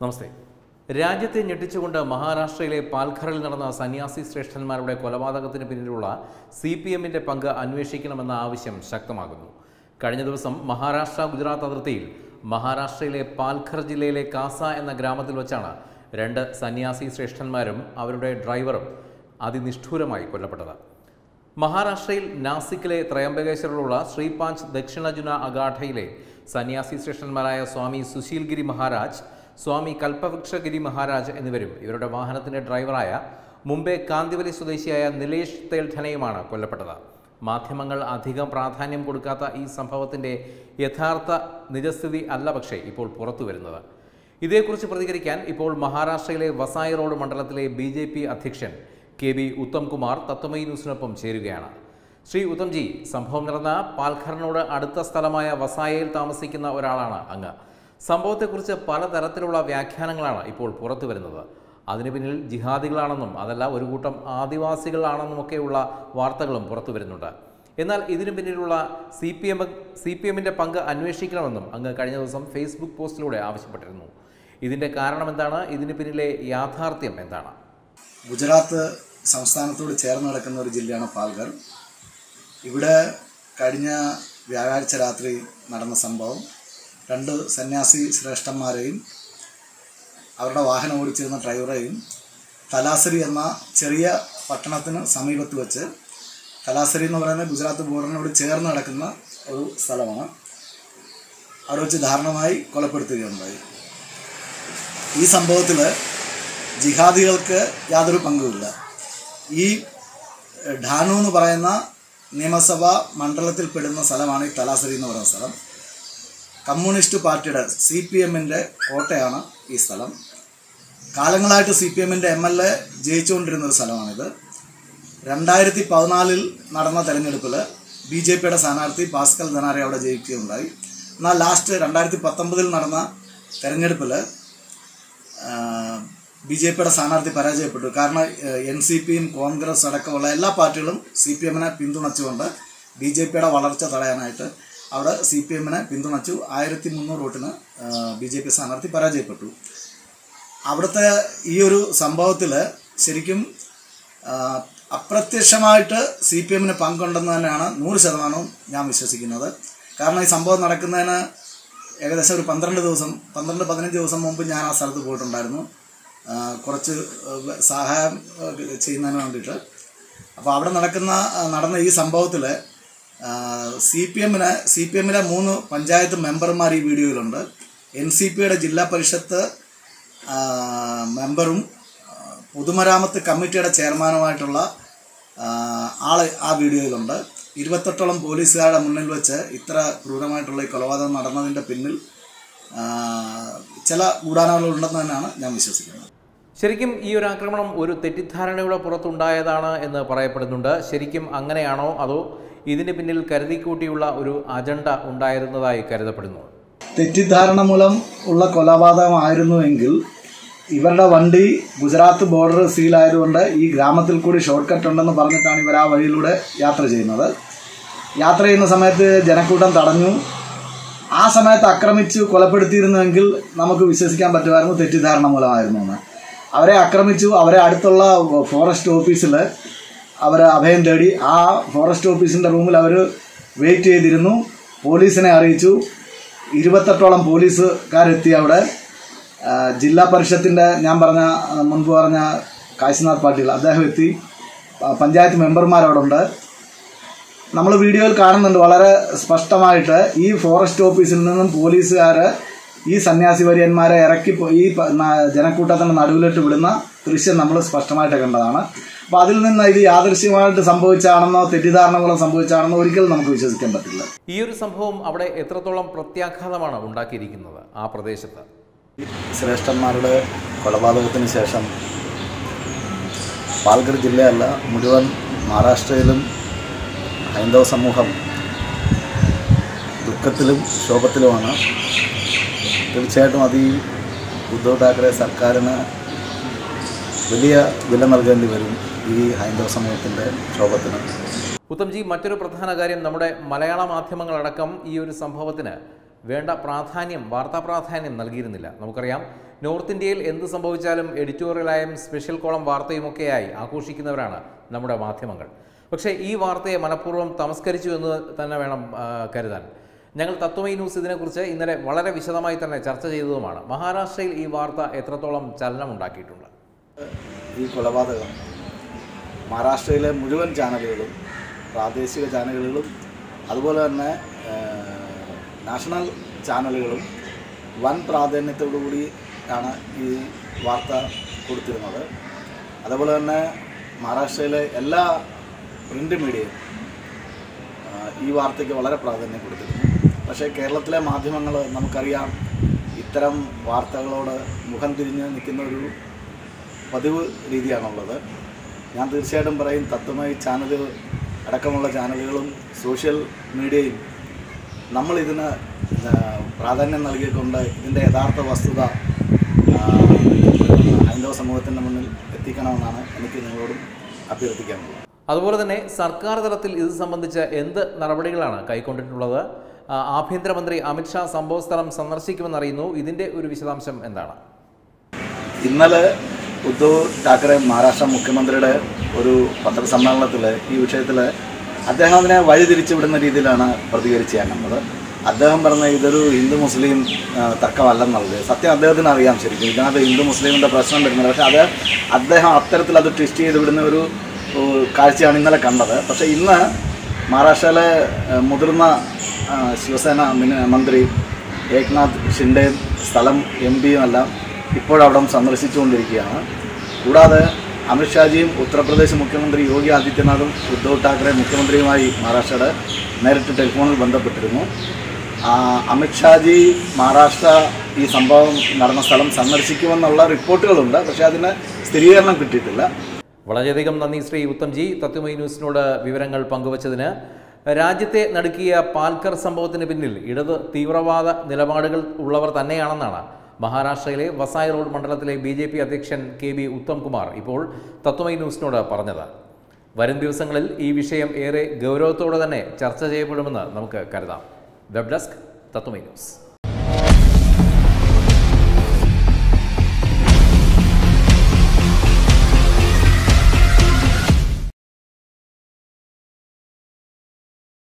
നമസ്തേ രാജ്യത്തെ ഞെട്ടിച്ചുകൊണ്ട് മഹാരാഷ്ട്രയിലെ പാൽഘറിൽ നടന്ന സന്യാസി ശ്രേഷ്ഠന്മാരുടെ കൊലപാതകത്തിന് പിന്നിലുള്ള സി പി എമ്മിൻ്റെ പങ്ക് അന്വേഷിക്കണമെന്ന ആവശ്യം ശക്തമാകുന്നു കഴിഞ്ഞ ദിവസം മഹാരാഷ്ട്ര ഗുജറാത്ത് അതിർത്തിയിൽ മഹാരാഷ്ട്രയിലെ പാൽഘർ ജില്ലയിലെ കാസ എന്ന ഗ്രാമത്തിൽ വച്ചാണ് രണ്ട് സന്യാസി ശ്രേഷ്ഠന്മാരും അവരുടെ ഡ്രൈവറും അതിനിഷ്ഠൂരമായി കൊല്ലപ്പെട്ടത് മഹാരാഷ്ട്രയിൽ നാസിക്കിലെ ത്രയംബകേശ്വറിലുള്ള ശ്രീപാഞ്ച് ദക്ഷിണജുന അഗാഠയിലെ സന്യാസി ശ്രേഷ്ഠന്മാരായ സ്വാമി സുശീൽഗിരി മഹാരാജ് സ്വാമി കൽപ്പവൃക്ഷഗിരി മഹാരാജ് എന്നിവരും ഇവരുടെ വാഹനത്തിന്റെ ഡ്രൈവറായ മുംബൈ കാന്തിവലി സ്വദേശിയായ നിലേഷ് തേൽധനയുമാണ് കൊല്ലപ്പെട്ടത് മാധ്യമങ്ങൾ അധികം പ്രാധാന്യം കൊടുക്കാത്ത ഈ സംഭവത്തിന്റെ യഥാർത്ഥ നിജസ്ഥിതി അല്ല പക്ഷേ ഇപ്പോൾ പുറത്തു വരുന്നത് ഇതേക്കുറിച്ച് പ്രതികരിക്കാൻ ഇപ്പോൾ മഹാരാഷ്ട്രയിലെ വസായി റോഡ് മണ്ഡലത്തിലെ ബി ജെ പി അധ്യക്ഷൻ കെ ബി ഉത്തം കുമാർ തത്വമയി ന്യൂസിനൊപ്പം ചേരുകയാണ് ശ്രീ ഉത്തംജി സംഭവം നടന്ന പാൽഘറിനോട് അടുത്ത സ്ഥലമായ വസായയിൽ താമസിക്കുന്ന ഒരാളാണ് അങ്ങ് സംഭവത്തെക്കുറിച്ച് പലതരത്തിലുള്ള വ്യാഖ്യാനങ്ങളാണ് ഇപ്പോൾ പുറത്തു വരുന്നത് അതിന് പിന്നിൽ ജിഹാദികളാണെന്നും അതല്ല ഒരു കൂട്ടം ആദിവാസികളാണെന്നുമൊക്കെയുള്ള വാർത്തകളും പുറത്തു വരുന്നുണ്ട് എന്നാൽ ഇതിനു പിന്നിലുള്ള C P M C P എമ്മിൻ്റെ പങ്ക് അന്വേഷിക്കണമെന്നും അങ്ങ് കഴിഞ്ഞ ദിവസം ഫേസ്ബുക്ക് പോസ്റ്റിലൂടെ ആവശ്യപ്പെട്ടിരുന്നു ഇതിൻ്റെ കാരണം എന്താണ് ഇതിന് പിന്നിലെ യാഥാർത്ഥ്യം എന്താണ് ഗുജറാത്ത് സംസ്ഥാനത്തോട് ചേർന്ന് കിടക്കുന്ന ഒരു ജില്ലയാണ് പാൽഘർ ഇവിടെ കഴിഞ്ഞ വ്യാഴാഴ്ച രാത്രി നടന്ന സംഭവം രണ്ട് സന്യാസി ശ്രേഷ്ഠന്മാരെയും അവരുടെ വാഹനം ഓടിച്ചിരുന്ന ഡ്രൈവറെയും തലാസരി എന്ന ചെറിയ പട്ടണത്തിന് സമീപത്ത് വെച്ച് തലാസരി എന്ന് പറയുന്നത് ഗുജറാത്ത് ബോർഡറിനോട് ചേർന്ന് കിടക്കുന്ന ഒരു സ്ഥലമാണ് അവിടെ വെച്ച് ദാരുണമായി കൊലപ്പെടുത്തുകയുണ്ടായി ഈ സംഭവത്തിൽ ജിഹാദികൾക്ക് യാതൊരു പങ്കുമില്ല ഈ എഹ്, ഢാനു എന്ന് പറയുന്ന നിയമസഭാ മണ്ഡലത്തിൽ പെടുന്ന സ്ഥലമാണ് ഈ തലാസരി എന്ന് പറയുന്ന സ്ഥലം കമ്മ്യൂണിസ്റ്റ് പാർട്ടിയുടെ സി പി എമ്മിൻ്റെ കോട്ടയാണ് ഈ സ്ഥലം കാലങ്ങളായിട്ട് സി പി എമ്മിൻ്റെ എം എൽ എ ജയിച്ചുകൊണ്ടിരുന്ന ഒരു സ്ഥലമാണിത് രണ്ടായിരത്തി പതിനാലിൽ നടന്ന തെരഞ്ഞെടുപ്പിൽ ബി ജെ പിയുടെ സ്ഥാനാർത്ഥി ഭാസ്കർ ധനാരെ അവിടെ ജയിക്കുകയുണ്ടായി എന്നാൽ ലാസ്റ്റ് രണ്ടായിരത്തി പത്തൊമ്പതിൽ നടന്ന തെരഞ്ഞെടുപ്പിൽ ബി ജെ പിയുടെ സ്ഥാനാർത്ഥി പരാജയപ്പെട്ടു കാരണം എൻ സി പിയും കോൺഗ്രസ് അടക്കമുള്ള എല്ലാ പാർട്ടികളും സി പി എമ്മിനെ പിന്തുണച്ചുകൊണ്ട് ബി ജെ പിയുടെ വളർച്ച തടയാനായിട്ട് അവിടെ സി പി എമ്മിനെ പിന്തുണച്ചു ആയിരത്തി മുന്നൂറ് വോട്ടിന് ബി ജെ പി സ്ഥാനാർത്ഥി പരാജയപ്പെട്ടു അവിടുത്തെ ഈ ഒരു സംഭവത്തിൽ ശരിക്കും ആ, അപ്രത്യക്ഷമായിട്ട് സി പി എമ്മിന് പങ്കുണ്ടെന്ന് തന്നെയാണ് നൂറ് ശതമാനവും ഞാൻ വിശ്വസിക്കുന്നത് കാരണം ഈ സംഭവം നടക്കുന്നതിന് ഏകദേശം ഒരു പന്ത്രണ്ട് ദിവസം പന്ത്രണ്ട് പതിനഞ്ച് ദിവസം മുമ്പ് ഞാൻ ആ സ്ഥലത്ത് പോയിട്ടുണ്ടായിരുന്നു ആ, കുറച്ച് ആ, സഹായം ആ, ചെയ്യുന്നതിന് വേണ്ടിയിട്ട് അപ്പോൾ അവിടെ നടക്കുന്ന ആ, നടന്ന ഈ സംഭവത്തിൽ സി പി എമ്മിന് സി പി എമ്മിലെ മൂന്ന് പഞ്ചായത്ത് മെമ്പർമാർ ഈ വീഡിയോയിലുണ്ട് എൻ സി പിയുടെ ജില്ലാ പരിഷത്ത് ആ, മെമ്പറും ആ, പൊതുമരാമത്ത് കമ്മിറ്റിയുടെ ചെയർമാനുമായിട്ടുള്ള ആ, ആള് ആ വീഡിയോയിലുണ്ട് ഇരുപത്തെട്ടോളം പോലീസുകാരുടെ മുന്നിൽ വെച്ച് ഇത്ര ക്രൂരമായിട്ടുള്ള ഈ കൊലപാതകം നടന്നതിൻ്റെ പിന്നിൽ ആ, ചില ഗൂഢാലോചനകളുണ്ടെന്ന് തന്നെയാണ് ഞാൻ വിശ്വസിക്കുന്നത് ശരിക്കും ഈ ഒരു ആക്രമണം ഒരു തെറ്റിദ്ധാരണയുടെ പുറത്തുണ്ടായതാണ് എന്ന് പറയപ്പെടുന്നുണ്ട് ശരിക്കും അങ്ങനെയാണോ അതോ ഇതിന് പിന്നിൽ കരുതിക്കൂട്ടിയുള്ള ഒരു അജണ്ട ഉണ്ടായിരുന്നതായി കരുതപ്പെടുന്നു തെറ്റിദ്ധാരണ മൂലം ഉള്ള കൊലപാതകമായിരുന്നുവെങ്കിൽ ഇവരുടെ വണ്ടി ഗുജറാത്ത് ബോർഡർ സീലായതുകൊണ്ട് ഈ ഗ്രാമത്തിൽ കൂടി ഷോർട്ട് കട്ട് ഉണ്ടെന്ന് പറഞ്ഞിട്ടാണ് ഇവർ ആ വഴിയിലൂടെ യാത്ര ചെയ്യുന്നത് യാത്ര ചെയ്യുന്ന സമയത്ത് ജനക്കൂട്ടം തടഞ്ഞു ആ സമയത്ത് ആക്രമിച്ച് കൊലപ്പെടുത്തിയിരുന്നുവെങ്കിൽ നമുക്ക് വിശ്വസിക്കാൻ പറ്റുമായിരുന്നു തെറ്റിദ്ധാരണ മൂലമായിരുന്നു എന്ന് അവരെ ആക്രമിച്ചു അവരെ അടുത്തുള്ള ഫോറസ്റ്റ് ഓഫീസിൽ അവർ അഭയം തേടി ആ ഫോറസ്റ്റ് ഓഫീസിൻ്റെ റൂമിൽ അവർ വെയിറ്റ് ചെയ്തിരുന്നു പോലീസിനെ അറിയിച്ചു ഇരുപത്തെട്ടോളം പോലീസുകാരെത്തി അവിടെ ആ, ജില്ലാ പരിഷത്തിൻ്റെ ഞാൻ പറഞ്ഞ ആ, മുൻപ് പറഞ്ഞ കാശിനാഥ് പാട്ടീൽ അദ്ദേഹം എത്തി പ- പഞ്ചായത്ത് മെമ്പർമാർ അവിടെ ഉണ്ട് നമ്മൾ വീഡിയോയിൽ കാണുന്നുണ്ട് വളരെ സ്പഷ്ടമായിട്ട് ഈ ഫോറസ്റ്റ് ഓഫീസിൽ നിന്നും പോലീസുകാർ ഈ സന്യാസി വര്യന്മാരെ ഇറക്കി പോ- ഈ പ- ന- ജനക്കൂട്ടത്തിൻ്റെ നടുവിലിട്ട് വിടുന്ന ദൃശ്യം നമ്മൾ സ്പഷ്ടമായിട്ട് കണ്ടതാണ് അപ്പോൾ അതിൽ നിന്ന് ഇത് യാദൃശ്യമായിട്ട് സംഭവിച്ചാണെന്നോ തെറ്റിദ്ധാരണ മൂലം സംഭവിച്ചാണെന്നോ ഒരിക്കലും നമുക്ക് വിശ്വസിക്കാൻ പറ്റില്ല ഈ ഒരു സംഭവം അവിടെ എത്രത്തോളം പ്രത്യാഘാതമാണ് ഉണ്ടാക്കിയിരിക്കുന്നത് ആ പ്രദേശത്ത് ശ്രേഷ്ഠന്മാരുടെ കൊലപാതകത്തിന് ശേഷം പാൽഘർ ജില്ലയല്ല മുഴുവൻ മഹാരാഷ്ട്രയിലും ഹൈന്ദവ സമൂഹം ദുഃഖത്തിലും ശോഭത്തിലുമാണ് തീർച്ചയായിട്ടും അത് ഈ ഉദ്ധവ് താക്കറെ സർക്കാരിന് വലിയ വില നൽകേണ്ടി വരും ഈ ഹൈന്ദവ സമൂഹത്തിൻ്റെ ക്ഷോഭത്തിന് ഉത്തംജി മറ്റൊരു പ്രധാന കാര്യം നമ്മുടെ മലയാള മാധ്യമങ്ങളടക്കം ഈ ഒരു സംഭവത്തിന് വേണ്ട പ്രാധാന്യം വാർത്താ പ്രാധാന്യം നൽകിയിരുന്നില്ല നമുക്കറിയാം നോർത്ത് ഇന്ത്യയിൽ എന്ത് സംഭവിച്ചാലും എഡിറ്റോറിയലായും സ്പെഷ്യൽ കോളം വാർത്തയുമൊക്കെയായി ആഘോഷിക്കുന്നവരാണ് നമ്മുടെ മാധ്യമങ്ങൾ പക്ഷേ ഈ വാർത്തയെ മനഃപൂർവ്വം തമസ്കരിച്ചു എന്ന് തന്നെ വേണം ആ, കരുതാൻ ഞങ്ങൾ തത്വമൈ ന്യൂസ് ഇതിനെക്കുറിച്ച് ഇന്നലെ വളരെ വിശദമായി തന്നെ ചർച്ച ചെയ്തതുമാണ് മഹാരാഷ്ട്രയിൽ ഈ വാർത്ത എത്രത്തോളം ചലനമുണ്ടാക്കിയിട്ടുണ്ട് ഈ കൊലപാതകം മഹാരാഷ്ട്രയിലെ മുഴുവൻ ചാനലുകളും പ്രാദേശിക ചാനലുകളും അതുപോലെ തന്നെ ഏഹ്, നാഷണൽ ചാനലുകളും വൻ പ്രാധാന്യത്തോടുകൂടി ആണ് ഈ വാർത്ത കൊടുത്തിരുന്നത് അതുപോലെ തന്നെ മഹാരാഷ്ട്രയിലെ എല്ലാ പ്രിൻ്റ് മീഡിയയും ആ, ഈ വാർത്തയ്ക്ക് വളരെ പ്രാധാന്യം കൊടുത്തിരുന്നു പക്ഷേ കേരളത്തിലെ മാധ്യമങ്ങൾ നമുക്കറിയാം ഇത്തരം വാർത്തകളോട് മുഖം തിരിഞ്ഞ് നിൽക്കുന്ന ഒരു പതിവ് രീതിയാണുള്ളത് ഞാൻ തീർച്ചയായിട്ടും പറയും തത്വമായി ചാനലുകൾ അടക്കമുള്ള ചാനലുകളും സോഷ്യൽ മീഡിയയും നമ്മൾ ഇതിന് ആ, പ്രാധാന്യം നൽകിക്കൊണ്ട് ഇതിൻ്റെ യഥാർത്ഥ വസ്തുത ആ, ഹൈന്ദവ സമൂഹത്തിൻ്റെ മുന്നിൽ എത്തിക്കണമെന്നാണ് എനിക്ക് നിങ്ങളോടും അഭ്യർത്ഥിക്കാനുള്ളത് അതുപോലെ തന്നെ സർക്കാർ തലത്തിൽ ഇത് സംബന്ധിച്ച് എന്ത് നടപടികളാണ് കൈക്കൊണ്ടിട്ടുള്ളത് ആ, ആഭ്യന്തരമന്ത്രി അമിത്ഷാ സംഭവസ്ഥലം സന്ദർശിക്കുമെന്നറിയുന്നു ഇതിൻ്റെ ഒരു വിശദാംശം എന്താണ് ഇന്നലെ ഉദ്ധവ് താക്കറെ മഹാരാഷ്ട്ര മുഖ്യമന്ത്രിയുടെ ഒരു പത്രസമ്മേളനത്തിൽ ഈ വിഷയത്തിൽ അദ്ദേഹം അതിനെ വഴിതിരിച്ചു വിടുന്ന രീതിയിലാണ് പ്രതികരിച്ച് ഞാൻ കണ്ടത് അദ്ദേഹം പറഞ്ഞ ഇതൊരു ഹിന്ദു മുസ്ലിം ആ, തർക്കമല്ലെന്നുള്ളത് സത്യം അദ്ദേഹത്തിന് അറിയാം ശരിക്കും ഇതിനകത്ത് ഹിന്ദു മുസ്ലിമിൻ്റെ പ്രശ്നം വരുന്നത് പക്ഷേ അത് അദ്ദേഹം അത്തരത്തിൽ അത് ട്വിസ്റ്റ് ചെയ്ത് വിടുന്ന ഒരു ഓ, കാഴ്ചയാണ് ഇന്നലെ കണ്ടത് പക്ഷേ ഇന്ന് മഹാരാഷ്ട്രയിലെ ആ, മുതിർന്ന ആ, ശിവസേന മിനി- മന്ത്രി ഏക്നാഥ് ഷിൻഡെയും സ്ഥലം എം പിയും എല്ലാം ഇപ്പോഴവിടം സന്ദർശിച്ചുകൊണ്ടിരിക്കുകയാണ് കൂടാതെ അമിത്ഷാജിയും ഉത്തർപ്രദേശ് മുഖ്യമന്ത്രി യോഗി ആദിത്യനാഥും ഉദ്ധവ് ഠാക്കറെ മുഖ്യമന്ത്രിയുമായി മഹാരാഷ്ട്രയുടെ നേരിട്ട് ടെലിഫോണിൽ ബന്ധപ്പെട്ടിരുന്നു ആ, അമിത്ഷാജി മഹാരാഷ്ട്ര ഈ സംഭവം നടന്ന സ്ഥലം സന്ദർശിക്കുമെന്നുള്ള റിപ്പോർട്ടുകളുണ്ട് പക്ഷേ അതിന് സ്ഥിരീകരണം കിട്ടിയിട്ടില്ല വളരെയധികം നന്ദി ശ്രീ ഉത്തംജി തത്വമൈ ന്യൂസിനോട് വിവരങ്ങൾ പങ്കുവച്ചതിന് രാജ്യത്തെ നടുക്കിയ പാൽക്കർ സംഭവത്തിന് പിന്നിൽ ഇടത് തീവ്രവാദ നിലപാടുകൾ ഉള്ളവർ തന്നെയാണെന്നാണ് മഹാരാഷ്ട്രയിലെ വസായ് റോഡ് മണ്ഡലത്തിലെ ബി ജെ പി അധ്യക്ഷൻ കെ ബി ഉത്തം കുമാർ ഇപ്പോൾ തത്വമൈ ന്യൂസിനോട് പറഞ്ഞത് വരും ദിവസങ്ങളിൽ ഈ വിഷയം ഏറെ ഗൗരവത്തോടെ തന്നെ ചർച്ച ചെയ്യപ്പെടുമെന്ന് നമുക്ക് കരുതാം വെബ് ഡെസ്ക് തത്വമൈ ന്യൂസ്